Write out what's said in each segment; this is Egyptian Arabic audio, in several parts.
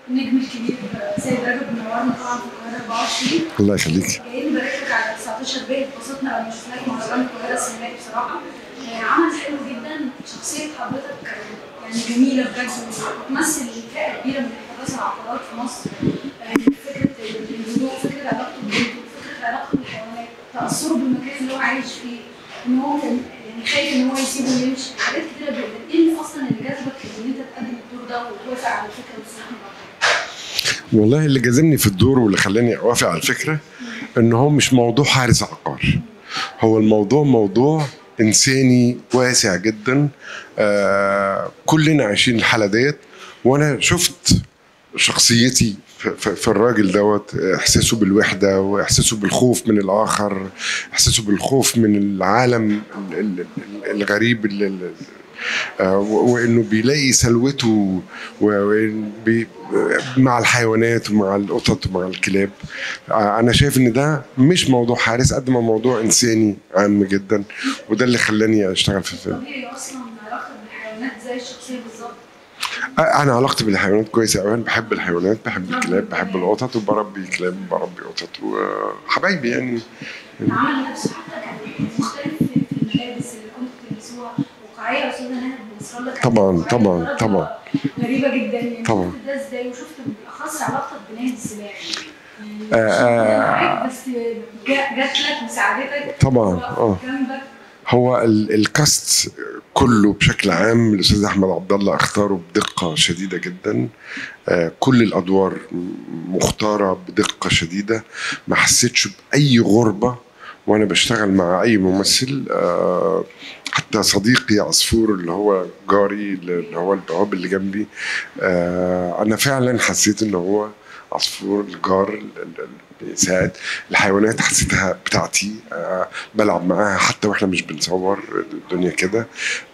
النجم الكبير سيد رجب منورنا طبعا في القاهره 24 الله يخليك جايين نبارك لك على 19 ب اتبسطنا لما شفناك مهرجان القاهره السينمائي بصراحه آه، عمل حلو جدا شخصيه حضرتك يعني جميله بجد وتمثل فئه كبيره من حراس العقارات في مصر آه، فكره الهدوء فكره علاقته ببيته فكره علاقته بالحيوانات تاثره بالمكان اللي هو عايش فيه ان هو كان يعني خايف ان هو يسيبه ويمشي حاجات كتيره جدا ايه اللي اصلا اللي جذبك ان انت تقدم الدور ده وتوافق على الفكره وتسمعها والله اللي جذبني في الدور واللي خلاني اوافق على الفكره ان هو مش موضوع حارس عقار هو الموضوع موضوع انساني واسع جدا آه كلنا عايشين الحاله ديت وانا شفت شخصيتي في- في في الراجل دوت احساسه بالوحده واحساسه بالخوف من الاخر احساسه بالخوف من العالم ال- ال- ال- الغريب اللي اللي- آه، و- وانه بيلاقي سلوته و- وإن بي- مع الحيوانات ومع القطط ومع الكلاب آه، انا شايف ان ده مش موضوع حارس قد ما موضوع انساني عام جدا وده اللي خلاني اشتغل في الفيلم طبيعي اصلا علاقتك بالحيوانات زي الشخصيه بالظبط آه، انا علاقتي بالحيوانات كويسه قوي انا بحب الحيوانات بحب الكلاب بحب القطط وبربي كلاب وبربي قطط وحبايبي يعني العمل نفسه حتى كان مختلف في في الملابس اللي كنت بتلبسوها واقعيه يا استاذه نهى بنصر لك طبعاً، طبعاً، طبعاً. غريبه جدا يعني طبعاً. شفت ده ازاي وشفت بالاخص علاقتك بنادي السباحه آه، آه. معاك بس جا- جات لك مساعدتك طبعاً، وقفت آه. جنبك هو ال- الكاست كله بشكل عام الاستاذ احمد عبد الله اختاره بدقه شديده جدا آه، كل الادوار م- مختاره بدقه شديده ما حسيتش باي غربه وانا بشتغل مع اي ممثل آه، حتى صديقي عصفور اللي هو جاري اللي هو البواب اللي جنبي آه، انا فعلا حسيت ان هو عصفور الجار ال- ال- اللي بيساعد الحيوانات حسيتها بتاعتي آه، بلعب معاها حتى واحنا مش بنصور الدنيا كده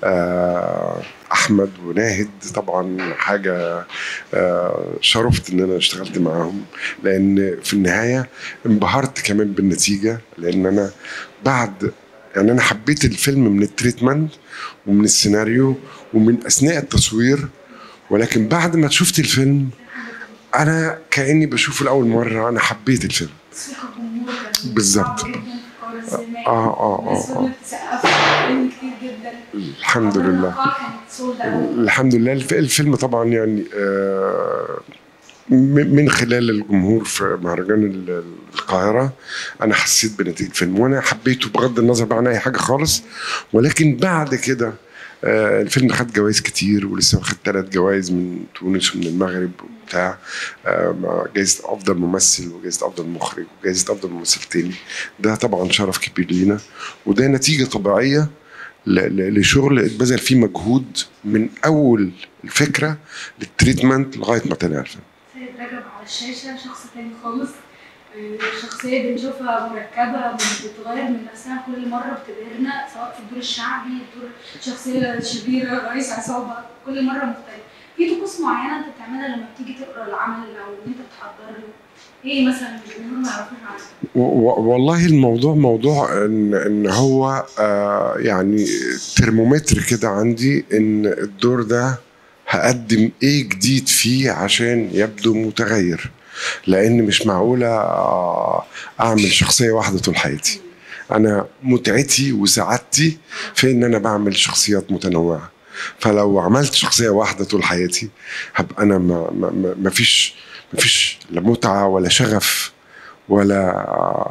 آه، احمد وناهد طبعا حاجه آه، شرفت ان انا اشتغلت معاهم لان في النهايه انبهرت كمان بالنتيجه لان انا بعد يعني انا حبيت الفيلم من التريتمنت ومن السيناريو ومن اثناء التصوير ولكن بعد ما شفت الفيلم انا كاني بشوفه لاول مره انا حبيت الفيلم صوت الجمهور كان بالظبط. صعب جدا في القاهره السينمائي اه اه الناس اه, آه. فضلت تسقف فيلم كتير جدا الحمد لله القاعة كانت سولد اوت الحمد لله الف- الفيلم طبعا يعني آه، م- من خلال الجمهور في مهرجان ال- القاهرة أنا حسيت بنتيجة الفيلم وأنا حبيته بغض النظر بقى عن أي حاجة خالص ولكن بعد كده آه، الفيلم خد جوائز كتير ولسه واخد ثلاث جوائز من تونس ومن المغرب وبتاع آه، مع جائزة أفضل ممثل وجائزة أفضل مخرج وجائزة أفضل ممثل تاني ده طبعا شرف كبير لينا وده نتيجة طبيعية ل- ل- لشغل اتبذل فيه مجهود من اول الفكره للتريتمنت لغايه ما طلع الفيلم سيد رجب على الشاشة شخص تاني خالص آه، شخصية بنشوفها مركبة بتتغير من نفسها كل مرة بتبهرنا سواء في الدور الشعبي الدور شخصية شريرة رئيس عصابة كل مرة مختلف في طقوس معينة انت بتعملها لما بتيجي تقرا العمل او ان انت بتحضر له ايه مثلا اللي الجمهور ما يعرفوش عنه و- و- والله الموضوع موضوع ان ان هو آه يعني ترمومتر كده عندي ان الدور ده هقدم ايه جديد فيه عشان يبدو متغير لان مش معقوله آه، اعمل شخصيه واحده طول حياتي انا متعتي وسعادتي في ان انا بعمل شخصيات متنوعه فلو عملت شخصيه واحده طول حياتي هبقى انا ما, ما, ما- ما فيش ما فيش لا متعه ولا شغف ولا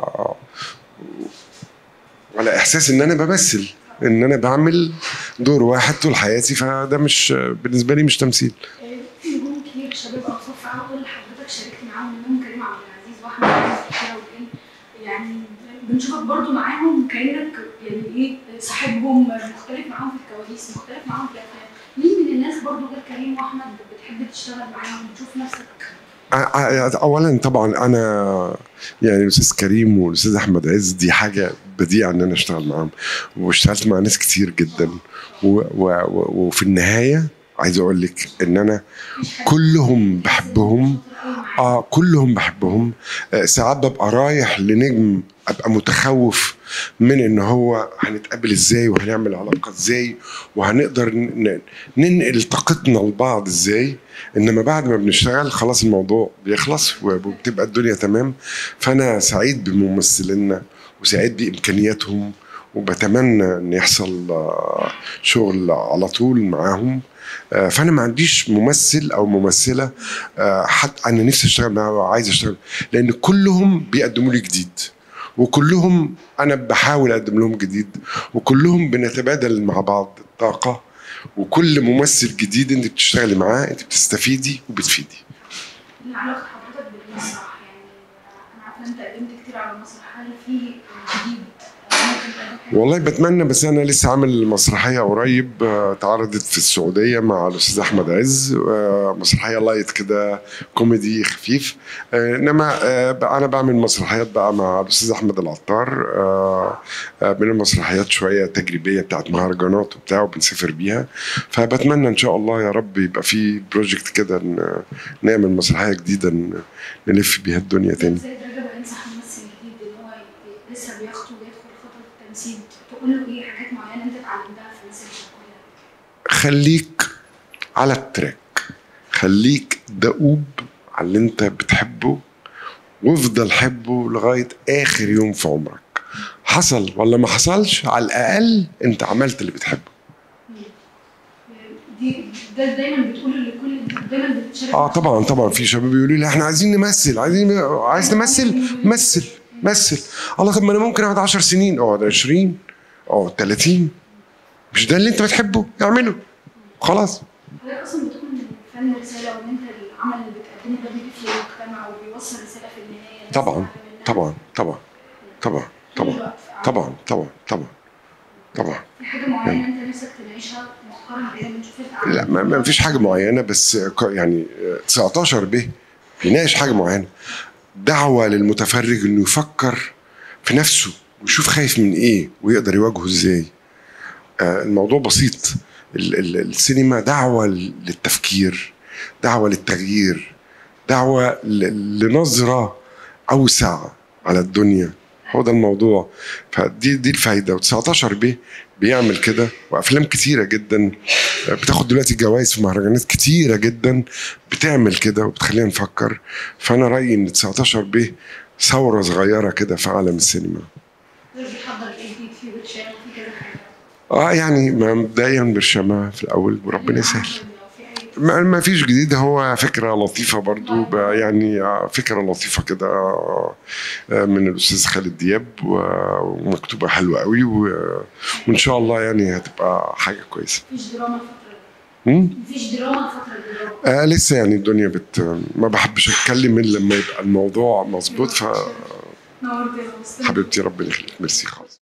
ولا احساس ان انا بمثل ان انا بعمل دور واحد طول حياتي فده مش بالنسبه لي مش تمثيل آه، في نجوم كتير شباب اوصاف فعلا كل حضرتك شاركت معاهم منهم كريم عبد العزيز واحمد عز وكده وكده يعني بنشوفك برضو معاهم كانك يعني ايه صاحبهم مختلف معاهم في الكواليس مختلف معاهم في الافلام مين من الناس برضو غير كريم واحمد بتحب تشتغل معاهم وتشوف نفسك أ- أ- اولا طبعا انا يعني الاستاذ كريم والاستاذ احمد عز دي حاجه بديعه ان انا اشتغل معاهم واشتغلت مع ناس كتير جدا و و و وفي النهايه عايز اقول لك ان انا مفيش حد كلهم بحبهم اه كلهم بحبهم آه ساعات ببقى رايح لنجم ابقى متخوف من ان هو هنتقابل ازاي وهنعمل علاقه ازاي وهنقدر ن- ننقل طاقتنا لبعض ازاي انما بعد ما بنشتغل خلاص الموضوع بيخلص وبتبقى الدنيا تمام فانا سعيد بممثلينا وسعيد بامكانياتهم وبتمنى ان يحصل آه، شغل على طول معاهم آه، فانا ما عنديش ممثل او ممثله آه، حتى انا نفسي اشتغل معاه وعايز اشتغل لان كلهم بيقدموا لي جديد وكلهم انا بحاول اقدم لهم جديد وكلهم بنتبادل مع بعض الطاقه وكل ممثل جديد انت بتشتغلي معاه انت بتستفيدي وبتفيدي ايه علاقه حضرتك بالمسرح يعني انا عارفه ان انت قدمت كتير على المسرح هل في جديد ممكن تقدم حاجه والله بتمنى بس انا لسه عامل مسرحيه قريب آه، اتعرضت في السعوديه مع الاستاذ احمد عز آه، مسرحيه لايت كده كوميدي خفيف آه، انما آه، بقى انا بعمل مسرحيات بقى مع الاستاذ احمد العطار آه، آه، من المسرحيات شويه تجريبيه بتاعت مهرجانات وبتاع وبنسافر بيها فبتمنى ان شاء الله يا رب يبقى في بروجكت كده ن- نعمل مسرحيه جديده ن- نلف بيها الدنيا تاني زي رجب ينصح ممثل جديد ان هو ي- لسه بيخطو ويدخل خطوه التمثيل تقول له ايه حاجات معينه انت اتعلمتها في المسيرة كلها خليك على التراك خليك دؤوب على اللي انت بتحبه وافضل حبه لغاية آخر يوم في عمرك حصل ولا ما حصلش على الأقل انت عملت اللي بتحبه دي ده دايما بتقول لكل دايما بتشارك اه طبعا طبعا في شباب بيقولوا لي احنا عايزين نمثل عايزين عايز تمثل مثل مثل الله طب ما انا ممكن اقعد 10 سنين اقعد 20 اقعد 30 مش ده اللي انت بتحبه اعمله خلاص حضرتك اصلا بتقول ان الفن رساله وان انت العمل اللي بتقدمه ده بيضيف للمجتمع وبيوصل رساله في النهايه الناس طبعا تتعلم منها. طبعا طبعا طبعا طبعا طبعا طبعا طبعا طبعا في حاجه معينه انت نفسك تناقشها مؤخرا كده بنشوف الأعمال. لا ما ما فيش حاجه معينه بس ك- يعني 19 ب بيناقش حاجه معينه دعوه للمتفرج انه يفكر في نفسه ويشوف خايف من ايه ويقدر يواجهه ازاي آه، الموضوع بسيط ال- ال- السينما دعوه للتفكير دعوه للتغيير دعوه ل- لنظره اوسع على الدنيا هو ده الموضوع فدي دي الفايده و19 ب بيعمل كده وافلام كتيره جدا بتاخد دلوقتي جوائز في مهرجانات كتيره جدا بتعمل كده وبتخلينا نفكر فانا رايي ان 19 ب ثوره صغيره كده في عالم السينما حضرتك بتحضر ايه جديد في برشام وفي كذا حاجه اه يعني مبدئيا برشامه في الاول وربنا يسهل لو في اي ما ما فيش جديد هو فكرة لطيفة برضو ب- يعني آه، فكرة لطيفة كده آه، آه، من الأستاذ خالد دياب و- ومكتوبة حلوة قوي و- وإن شاء الله يعني هتبقى حاجة كويسة مفيش دراما الفتره دي مم؟ مفيش دراما الفتره دي دراما آه لسه يعني الدنيا بت ما بحبش أتكلم إلا لما يبقى الموضوع مظبوط نورت يا أستاذ. فحبيبتي ربنا يخليك ميرسي خالص